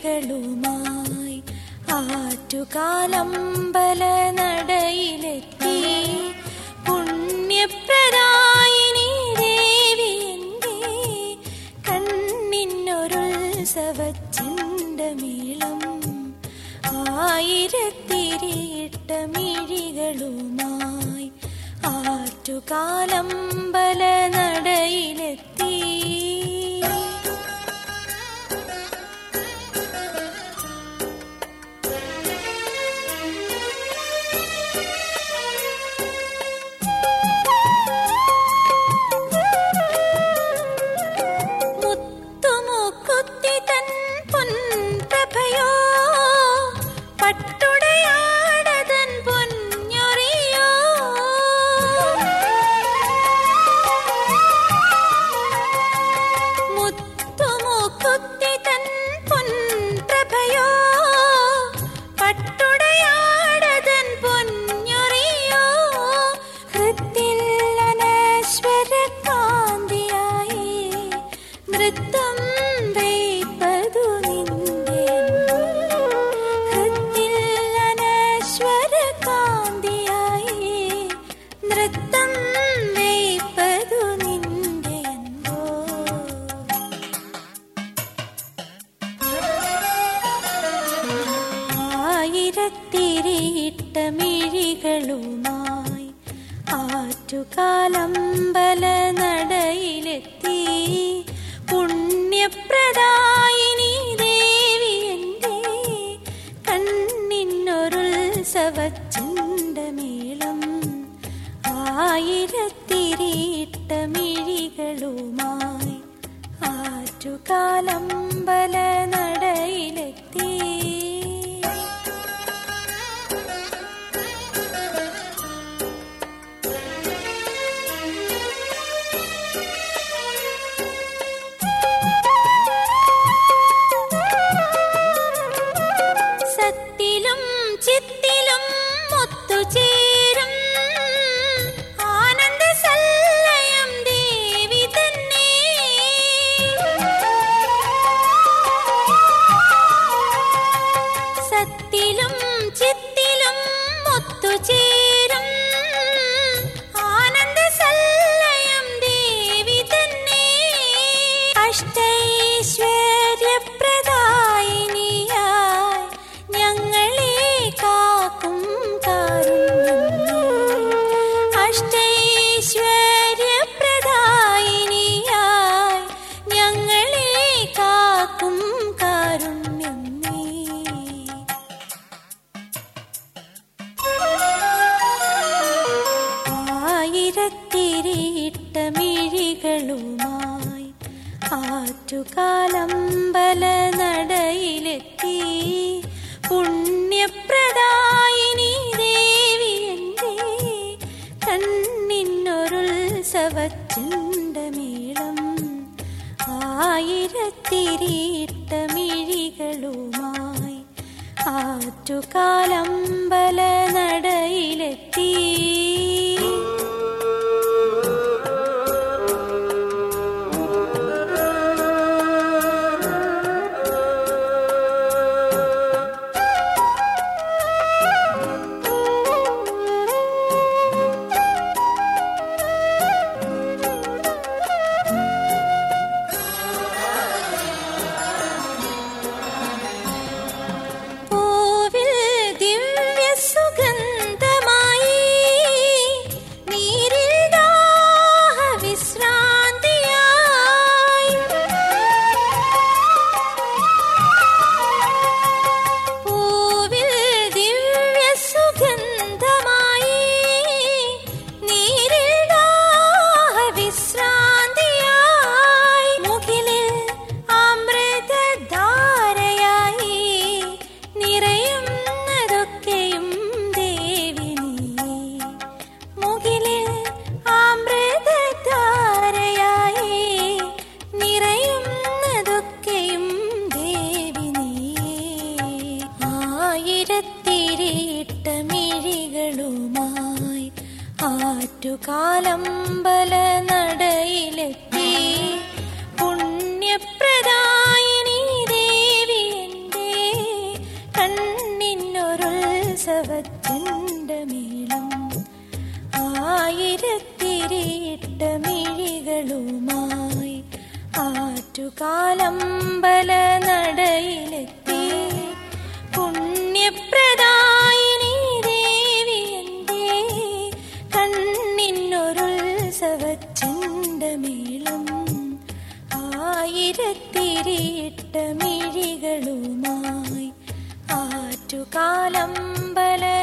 മിഴികളുമായി ആറ്റുകാലമ്പല നടയിലെത്തി പുണ്യപ്രദായിനി ദേവി എൻ്റെ കണ്ണിനൊരുത്സവച്ചെണ്ടമേളം ആയിരത്തിരിയിട്ട മിഴികളുമായി ആറ്റുകാലമ്പല നടയിലെത്തി മുത്തുമുക്കുത്തി തൻ പൊൻപ്രഭയോ പട്ടുടയാടതൻ പൊന്നൊറിയോ മുത്തുമുക്കുത്തി തൻ പൊൻപ്രഭയോ പട്ടുടയാടതൻ പൊന്നൊറിയോ ഹൃത്തിൽ അനശ്വര കാന്തിയായി നൃത്തം വേപ്പതു നിന്റെ ഹൃത്തിൽ അനശ്വര കാന്തിയായി നൃത്തം വേപ്പതു നിന്റെ എന്തോ ആയിരത്തിരിയിട്ട മിഴികളുമായി ആറ്റുകാലമ്പല നടയിലെത്തി പുണ്യപ്രദായിനി ദേവി എൻ്റെ കണ്ണിനൊരുത്സവച്ചുണ്ടമേളം ആയിരത്തിരിയിട്ട മിഴികളുമായി ആറ്റുകാലമ്പല നടയിലെത്തി സത്തിലും ചിത്തിലും ഒത്തുചേരും ആനന്ദ സല്ലയം ദേവി തന്നെ സത്തിലും ചിത്തിലും ഒത്തുചേരും ആനന്ദ സല്ലയം ദേവി തന്നെ അഷ്ടൈശ്വര്യപ്രദായിനിയായി ഞങ്ങളെ കാക്കും കാരുണ്യം അഷ്ടൈശ്വര്യപ്രദായിനിയായി ഞങ്ങളെ കാക്കും കാരുണ്യം നീ ആയിരത്തിരിയിട്ട മിഴികളുമായി ആറ്റുകാലമ്പല നടയിലെത്തി പുണ്യപ്രദായിനി ദേവി എൻ്റെ കണ്ണിനൊരുത്സവച്ചുണ്ടമേളം ആയിരത്തിരിയിട്ട മിഴികളുമായി ആറ്റുകാലമ്പല നടയിലെത്തി പൂവിൽ ദിവ്യ സുഗന്ധമായി നീരിൽ ദാഹ വിശ്രാന്തിയായി പൂവിൽ ദിവ്യ സുഗന്ധമായി നീരിൽ ദാഹ വിശ്രാന്തിയായി മുകിലിൽ അമൃതധാരയായി നിറയുന്നതൊക്കെയും ദേവി നീ മുകിലിൽ അമൃതധാരയായി നിറയുന്നതൊക്കെയും ദേവി നീ ആയിരത്തിരിയിട്ട മിഴികളുമായി ആറ്റുകാലമ്പല നടയിലെത്തി പുണ്യപ്രദായിനി ദേവി എൻ്റെ ആറ്റുകാലമ്പല നടയിലെത്തി പുണ്യപ്രദായിനി ദേവി എന്തേ കണ്ണിനൊരുത്സവച്ചെണ്ടമേളം ആയിരത്തിരിയിട്ട മിഴികളുമായി ആറ്റുകാലമ്പല